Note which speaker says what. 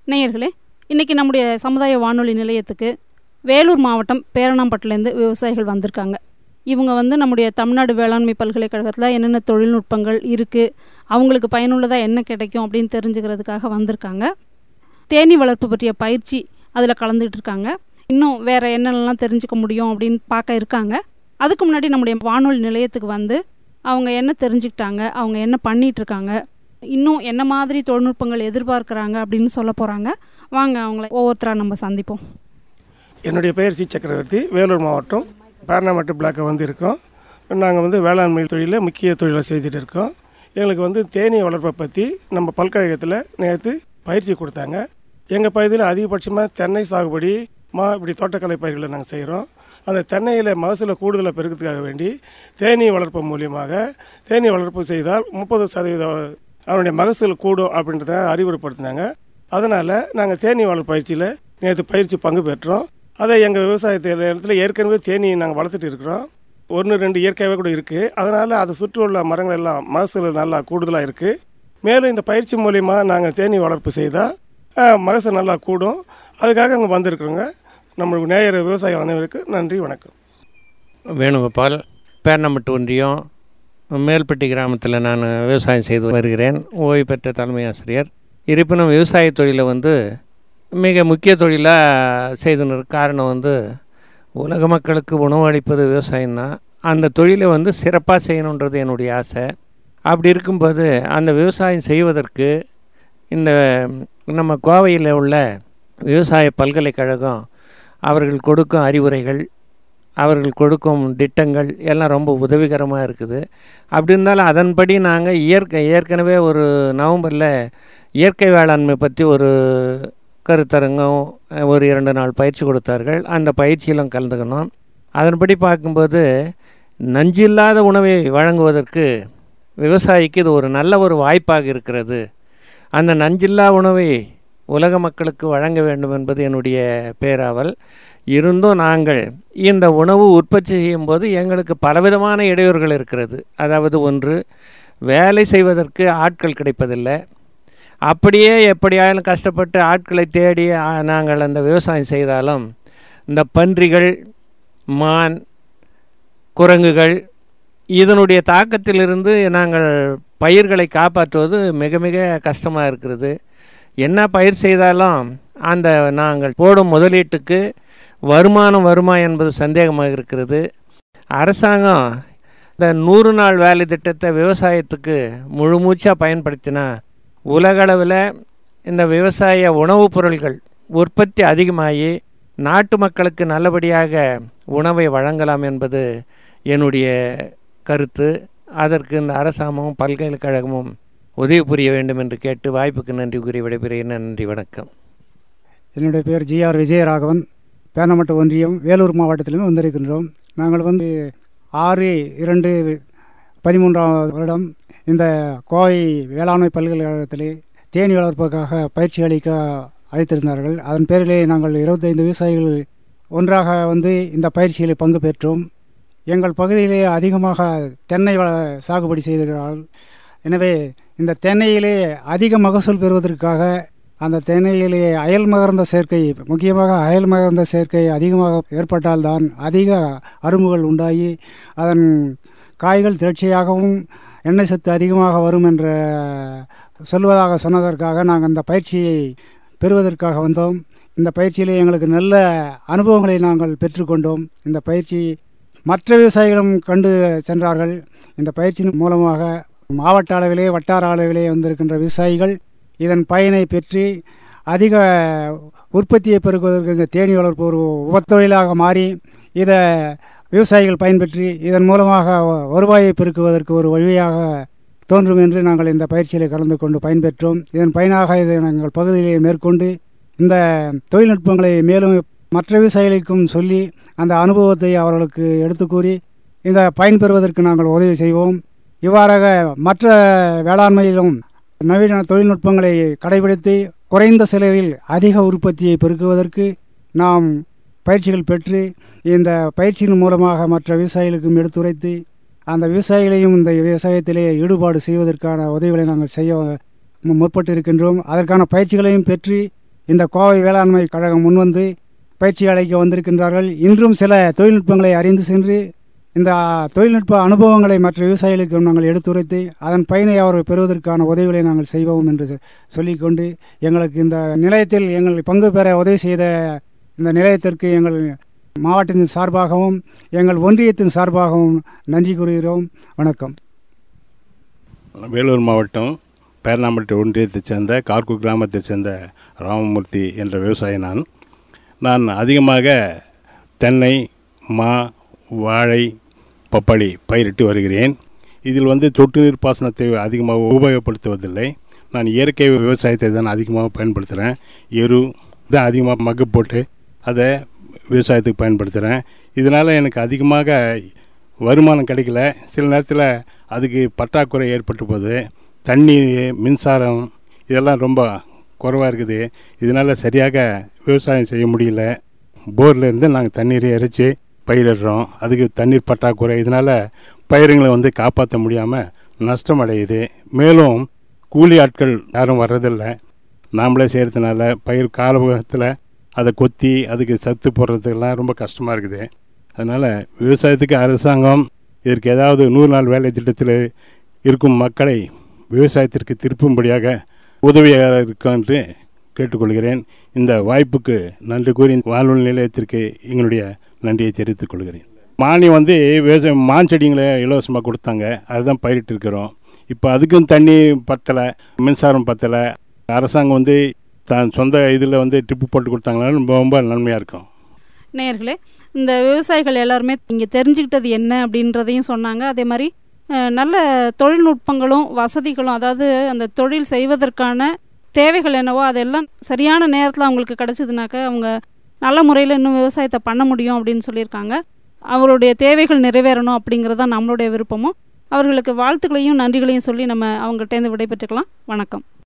Speaker 1: நேயர்களே இன்றைக்கி நம்முடைய சமுதாய வானொலி நிலையத்துக்கு வேலூர் மாவட்டம் பேரணாம்பட்டிலேருந்து விவசாயிகள் வந்திருக்காங்க இவங்க வந்து நம்முடைய தமிழ்நாடு வேளாண்மை பல்கலைக்கழகத்தில் என்னென்ன தொழில்நுட்பங்கள் இருக்குது அவங்களுக்கு பயனுள்ளதாக என்ன கிடைக்கும் அப்படின்னு தெரிஞ்சுக்கிறதுக்காக வந்திருக்காங்க தேனீ வளர்ப்பு பற்றிய பயிற்சி அதில் கலந்துக்கிட்டு இருக்காங்க இன்னும் வேறு என்னென்னலாம் தெரிஞ்சுக்க முடியும் அப்படின்னு பார்க்க இருக்காங்க அதுக்கு முன்னாடி நம்முடைய வானொலி நிலையத்துக்கு வந்து அவங்க என்ன தெரிஞ்சுக்கிட்டாங்க அவங்க என்ன பண்ணிட்டு இருக்காங்க இன்னும் என்ன மாதிரி தொழில்நுட்பங்கள் எதிர்பார்க்குறாங்க அப்படின்னு சொல்ல போகிறாங்க வாங்க அவங்கள ஒவ்வொருத்தராக நம்ம சந்திப்போம்
Speaker 2: என்னுடைய பெயர் சி சக்கரவர்த்தி வேலூர் மாவட்டம் பேரணாமட்டு பிளாக்கை வந்து இருக்கோம் நாங்கள் வந்து வேளாண்மை தொழிலில் முக்கிய தொழிலை செய்துட்டு இருக்கோம் எங்களுக்கு வந்து தேனீ வளர்ப்பை பற்றி நம்ம பல்கழகத்தில் நேற்று பயிற்சி கொடுத்தாங்க எங்கள் பகுதியில் அதிகபட்சமாக தென்னை சாகுபடி மா இப்படி தோட்டக்கலை பயிர்களை நாங்கள் செய்கிறோம் அந்த தென்னையில் மகசூலை கூடுதலாக பெருக்கிறதுக்காக வேண்டி தேனீ வளர்ப்பு மூலியமாக தேனீ வளர்ப்பு செய்தால் முப்பது சதவீதம் அவனுடைய மகசூல் கூடும் அப்படின்றத அறிவுறுப்படுத்தினாங்க அதனால் நாங்கள் தேனீ வளர்ப்பு பயிற்சியில் நேற்று பயிற்சி பங்கு பெற்றோம் அதை எங்கள் விவசாயத்தில் இடத்துல ஏற்கனவே தேனி நாங்கள் வளர்த்துட்டு இருக்கிறோம் ஒன்று ரெண்டு இயற்கையாகவே கூட இருக்குது அதனால் அதை சுற்றி உள்ள மரங்கள் எல்லாம் மகசூல் நல்லா கூடுதலாக இருக்குது மேலும் இந்த பயிற்சி மூலிமா நாங்கள் தேனி வளர்ப்பு செய்தால் அஹ், மகசூல் நல்லா கூடும் அதுக்காக அங்கே வந்திருக்கிறோங்க நம்மளுக்கு நேயர் விவசாய அனைவருக்கு நன்றி வணக்கம்
Speaker 3: வேணுகோபால் பேரணம்பட்டு ஒன்றியம் மேல்பட்டி கிராமத்தில் நான் விவசாயம் செய்து வருகிறேன் ஓய்வு பெற்ற தலைமை ஆசிரியர் இருப்பினும் விவசாய தொழிலை வந்து மிக முக்கிய தொழிலாக செய்துன்னு காரணம் வந்து உலக மக்களுக்கு உணவு அளிப்பது விவசாயம்தான் அந்த தொழிலை வந்து சிறப்பாக செய்யணுன்றது என்னுடைய ஆசை அப்படி இருக்கும்போது அந்த விவசாயம் செய்வதற்கு இந்த நம்ம கோவையில் உள்ள விவசாய பல்கலைக்கழகம் அவர்கள் கொடுக்கும் அறிவுரைகள் அவர்கள் கொடுக்கும் திட்டங்கள் எல்லாம் ரொம்ப உதவிகரமாக இருக்குது அப்படி இருந்தாலும் அதன்படி நாங்கள் இயற்கை ஏற்கனவே ஒரு நவம்பரில் இயற்கை வேளாண்மை பற்றி ஒரு கருத்தரங்கம் ஒரு இரண்டு நாள் பயிற்சி கொடுத்தார்கள் அந்த பயிற்சியிலும் கலந்துக்கணும் அதன்படி பார்க்கும்போது நஞ்சில்லாத உணவை வழங்குவதற்கு விவசாயிக்கு இது ஒரு நல்ல ஒரு வாய்ப்பாக இருக்கிறது அந்த நஞ்சில்லா உணவை உலக மக்களுக்கு வழங்க வேண்டும் என்பது என்னுடைய பேராவல் இருந்தும் நாங்கள் இந்த உணவு உற்பத்தி செய்யும்போது எங்களுக்கு பலவிதமான இடையூறுகள் இருக்கிறது அதாவது ஒன்று வேலை செய்வதற்கு ஆட்கள் கிடைப்பதில்லை அப்படியே எப்படியாலும் கஷ்டப்பட்டு ஆட்களை தேடி ஆ, நாங்கள் அந்த விவசாயம் செய்தாலும் இந்த பன்றிகள் மான் குரங்குகள் இதனுடைய தாக்கத்திலிருந்து நாங்கள் பயிர்களை காப்பாற்றுவது மிக மிக கஷ்டமாக இருக்கிறது என்ன பயிர் செய்தாலும் அந்த நாங்கள் போடும் முதலீட்டுக்கு வருமானம் வருமா என்பது சந்தேகமாக இருக்கிறது அரசாங்கம் இந்த நூறு நாள் வேலை திட்டத்தை விவசாயத்துக்கு முழுமூச்சாக பயன்படுத்தினா உலகளவில் இந்த விவசாய உணவுப் பொருள்கள் உற்பத்தி அதிகமாகி நாட்டு மக்களுக்கு நல்லபடியாக உணவை வழங்கலாம் என்பது என்னுடைய கருத்து அதற்கு இந்த அரசாங்கமும் பல்கலைக்கழகமும் உதவி புரிய வேண்டும் என்று கேட்டு வாய்ப்புக்கு நன்றி கூறி விடைபெறுகிறேன் நன்றி வணக்கம்
Speaker 4: என்னுடைய பேர் ஜிஆர் விஜயராகவன் பேனமட்டு ஒன்றியம் வேலூர் மாவட்டத்திலிருந்து வந்திருக்கின்றோம் நாங்கள் வந்து ஆறு இரண்டு பதிமூன்றாம் வருடம் இந்த கோவை வேளாண்மை பல்கலைக்கழகத்திலே தேனி வளர்ப்புக்காக பயிற்சி அளிக்க அழைத்திருந்தார்கள் அதன் பேரிலே நாங்கள் இருபத்தைந்து விவசாயிகள் ஒன்றாக வந்து இந்த பயிற்சியில் பங்கு பெற்றோம் எங்கள் பகுதியிலே அதிகமாக தென்னை வ சாகுபடி செய்திருக்கிறார்கள் எனவே இந்த தென்னையிலே அதிக மகசூல் பெறுவதற்காக அந்த தென்னையிலே அயல் மகர்ந்த சேர்க்கை முக்கியமாக அயல் மகர்ந்த சேர்க்கை அதிகமாக ஏற்பட்டால்தான் அதிக அரும்புகள் உண்டாகி அதன் காய்கள் திரட்சியாகவும் எண்ணெய் சத்து அதிகமாக வரும் என்ற சொல்வதாக சொன்னதற்காக நாங்கள் இந்த பயிற்சியை பெறுவதற்காக வந்தோம் இந்த பயிற்சியிலே எங்களுக்கு நல்ல அனுபவங்களை நாங்கள் பெற்றுக்கொண்டோம் இந்த பயிற்சி மற்ற விவசாயிகளும் கண்டு சென்றார்கள் இந்த பயிற்சியின் மூலமாக மாவட்ட அளவிலே வட்டார அளவிலே வந்திருக்கின்ற விவசாயிகள் இதன் பயனை பெற்று அதிக உற்பத்தியை பெருக்குவதற்கு இந்த தேனி வளர்ப்பு ஒரு உபத்தொழிலாக மாறி இதை விவசாயிகள் பயன்பெற்று இதன் மூலமாக வருவாயை பெருக்குவதற்கு ஒரு வழியாக தோன்றும் என்று நாங்கள் இந்த பயிற்சியில் கலந்து கொண்டு பயன்பெற்றோம் இதன் பயனாக இதை நாங்கள் பகுதியிலே மேற்கொண்டு இந்த தொழில்நுட்பங்களை மேலும் மற்ற விவசாயிகளுக்கும் சொல்லி அந்த அனுபவத்தை அவர்களுக்கு எடுத்து கூறி இந்த பயன்பெறுவதற்கு நாங்கள் உதவி செய்வோம் இவ்வாறாக மற்ற வேளாண்மையிலும் நவீன தொழில்நுட்பங்களை கடைபிடித்து குறைந்த செலவில் அதிக உற்பத்தியை பெருக்குவதற்கு நாம் பயிற்சிகள் பெற்று இந்த பயிற்சியின் மூலமாக மற்ற விவசாயிகளுக்கும் எடுத்துரைத்து அந்த விவசாயிகளையும் இந்த விவசாயத்திலே ஈடுபாடு செய்வதற்கான உதவிகளை நாங்கள் செய்ய மு- முற்பட்டு இருக்கின்றோம் அதற்கான பயிற்சிகளையும் பெற்று இந்த கோவை வேளாண்மை கழகம் முன்வந்து பயிற்சி அளிக்க வந்திருக்கின்றார்கள் இன்றும் சில தொழில்நுட்பங்களை அறிந்து சென்று இந்த தொழில்நுட்ப அனுபவங்களை மற்ற விவசாயிகளுக்கு நாங்கள் எடுத்துரைத்து அதன் பயனை அவர் பெறுவதற்கான உதவிகளை நாங்கள் செய்வோம் என்று சொல்லிக்கொண்டு எங்களுக்கு இந்த நிலையத்தில் எங்கள் பங்கு பெற உதவி செய்த இந்த நிலையத்திற்கு எங்கள் மாவட்டத்தின் சார்பாகவும் எங்கள் ஒன்றியத்தின் சார்பாகவும் நன்றி கூறுகிறோம் வணக்கம்
Speaker 5: வேலூர் மாவட்டம் பேரணாம்பட்டு ஒன்றியத்தைச் சேர்ந்த கார்கு கிராமத்தைச் சேர்ந்த ராமமூர்த்தி என்ற விவசாயி நான் நான் அதிகமாக தென்னை மா வாழை பப்பாளி பயிரிட்டு வருகிறேன் இதில் வந்து சொட்டு நீர் பாசனத்தை அதிகமாக உபயோகப்படுத்துவதில்லை நான் இயற்கை விவசாயத்தை தான் அதிகமாக பயன்படுத்துகிறேன் எரு தான் அதிகமாக மக்கு போட்டு அதை விவசாயத்துக்கு பயன்படுத்துகிறேன் இதனால் எனக்கு அதிகமாக வருமானம் கிடைக்கல சில நேரத்தில் அதுக்கு பற்றாக்குறை ஏற்பட்டு போகுது தண்ணி மின்சாரம் இதெல்லாம் ரொம்ப குறைவாக இருக்குது இதனால் சரியாக விவசாயம் செய்ய முடியல போரில் இருந்து நாங்கள் தண்ணீரை இறைச்சி பயிரிடுறோம் அதுக்கு தண்ணீர் பற்றாக்குறை இதனால் பயிருங்களை வந்து காப்பாற்ற முடியாமல் நஷ்டம் அடையுது மேலும் கூலி ஆட்கள் யாரும் வர்றதில்லை நாமளே செய்கிறதுனால பயிர் காலத்தில் அதை கொத்தி அதுக்கு சத்து போடுறதுக்கெல்லாம் ரொம்ப கஷ்டமாக இருக்குது அதனால் விவசாயத்துக்கு அரசாங்கம் இதற்கு ஏதாவது நூறு நாள் வேலை திட்டத்தில் இருக்கும் மக்களை விவசாயத்திற்கு திருப்பும்படியாக உதவியாக இருக்கும் என்று கேட்டுக்கொள்கிறேன் இந்த வாய்ப்புக்கு நன்றி கூறி வானொலி நிலையத்திற்கு எங்களுடைய நன்றியை தெரிவித்துக் கொள்கிறேன் மானியம் வந்து விவசாயம் மான் செடிங்களை இலவசமாக கொடுத்தாங்க அதுதான் பயிரிட்டு இருக்கிறோம் இப்போ அதுக்கும் தண்ணி பத்தலை மின்சாரம் பத்தலை அரசாங்கம் வந்து தான் சொந்த இதில் வந்து டிப்பு போட்டு கொடுத்தாங்கன்னா ரொம்ப ரொம்ப நன்மையாக இருக்கும்
Speaker 1: நேயர்களே இந்த விவசாயிகள் எல்லாருமே இங்கே தெரிஞ்சுக்கிட்டது என்ன அப்படின்றதையும் சொன்னாங்க அதே மாதிரி அஹ், நல்ல தொழில்நுட்பங்களும் வசதிகளும் அதாவது அந்த தொழில் செய்வதற்கான தேவைகள் என்னவோ அதெல்லாம் சரியான நேரத்தில் அவங்களுக்கு கிடச்சிதுனாக்க அவங்க நல்ல முறையில் இன்னும் விவசாயத்தை பண்ண முடியும் அப்படின்னு சொல்லியிருக்காங்க அவருடைய தேவைகள் நிறைவேறணும் அப்படிங்கிறது தான் நம்மளுடைய விருப்பமும் அவர்களுக்கு வாழ்த்துக்களையும் நன்றிகளையும் சொல்லி நம்ம அவங்கள்ட்டேருந்து விடைபெற்றுக்கலாம் வணக்கம்